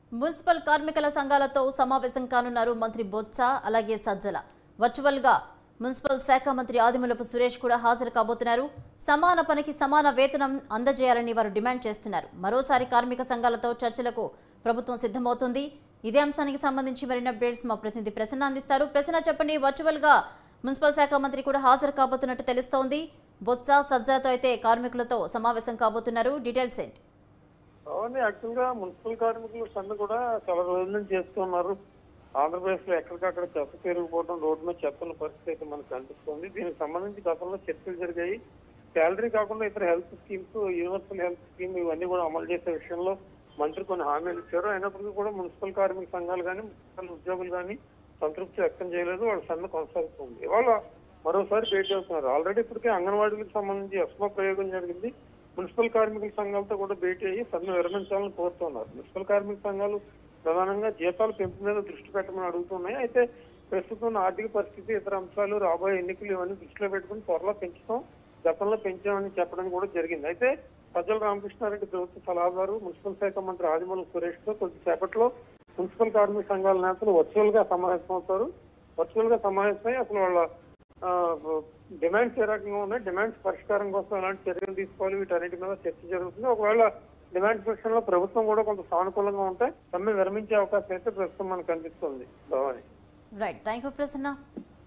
municipal కార్మికుల సంఘాలతో సమావేశం కానున్నారు మంత్రి బొత్స అలాగే సజ్జల వర్చువల్ గా మున్సిపల్ శాఖ మంత్రి ఆదిమూలపు సురేష్ కూడా హాజరు కాబోతున్నారు సమాన పనికి సమాన వేతనం అందజేయాలని వారు డిమాండ్ చేస్తున్నారు మరోసారి కార్మిక సంఘాలతో చర్చలకు ప్రభుత్వం సిద్ధమవుతుంది ఇదే అంశానికి సంబంధించి మరిన్ని అప్డేట్స్ మా ప్రతినిధి ప్రసన్న అందిస్తారు ప్రసన్న చెప్పండి వర్చువల్ గా మున్సిపల్ శాఖ మంత్రి కూడా హాజరు కాబోతున్నట్టు తెలుస్తోంది బొత్స సజ్జలతో అయితే కార్మికులతో సమావేశం కాబోతున్నారు డీటెయిల్స్ ఏంటి అవును యాక్చువల్ గా మున్సిపల్ కార్మికులు సమ్మె కూడా చాలా రోజుల నుంచి చేస్తున్నారు ఆంధ్రప్రదేశ్ లో ఎక్కడికక్కడ చెత్త పెరిగిపోవడం రోడ్డు మీద చెత్తల పరిస్థితి అయితే మనకు కనిపిస్తుంది దీనికి సంబంధించి గతంలో చర్చలు జరిగాయి శాలరీ కాకుండా ఇతర health schemes universal health scheme ఇవన్నీ కూడా అమలు చేసే విషయంలో మంత్రి కొన్ని హామీలు ఇచ్చారు అయినప్పటికీ కూడా మున్సిపల్ కార్మిక సంఘాలు కానీ మున్సిపల్ ఉద్యోగులు కానీ సంతృప్తి వ్యక్తం చేయలేదు వాళ్ళ సమ్మె కొనసాగుతుంది ఇవాళ మరోసారి భేటీ అవుతున్నారు ఆల్రెడీ ఇప్పటికే అంగన్వాడీలకు సంబంధించి ఎస్మా ప్రయోగం జరిగింది మున్సిపల్ కార్మికుల సంఘాలతో కూడా భేటీ అయ్యి సమ్మె విరమించాలని కోరుతున్నారు మున్సిపల్ కార్మిక సంఘాలు ప్రధానంగా జీతాల పెంపు మీద దృష్టి పెట్టమని అడుగుతున్నాయి అయితే ప్రస్తుతం ఉన్న ఆర్థిక పరిస్థితి ఇతర అంశాలు రాబోయే ఎన్నికలు ఇవన్నీ దృష్టిలో పెట్టుకుని త్వరలో పెంచుతాం గతంలో పెంచామని చెప్పడం కూడా జరిగింది అయితే సజ్జల రామకృష్ణారెడ్డి ప్రభుత్వ సలహాదారు మున్సిపల్ శాఖ మంత్రి ఆదిమూల సురేష్ తో కొద్దిసేపట్లో మున్సిపల్ కార్మిక సంఘాల నేతలు వర్చువల్ గా సమావేశమవుతారు వర్చువల్ గా సమావేశమై అసలు వాళ్ళ ఆ, డిమాండ్స్ ఏ రకంగా ఉన్నాయి డిమాండ్స్ పరిష్కారం కోసం ఎలాంటి చర్యలు తీసుకోవాలి వీటన్నిటి మీద చర్చ జరుగుతుంది ఒకవేళ డిమాండ్స్ విషయంలో ప్రభుత్వం కూడా కొంత సానుకూలంగా ఉంటే సమ్మె విరమించే అవకాశం అయితే ప్రస్తుతం మనకు కనిపిస్తుంది Bhavani right thank you Prasanna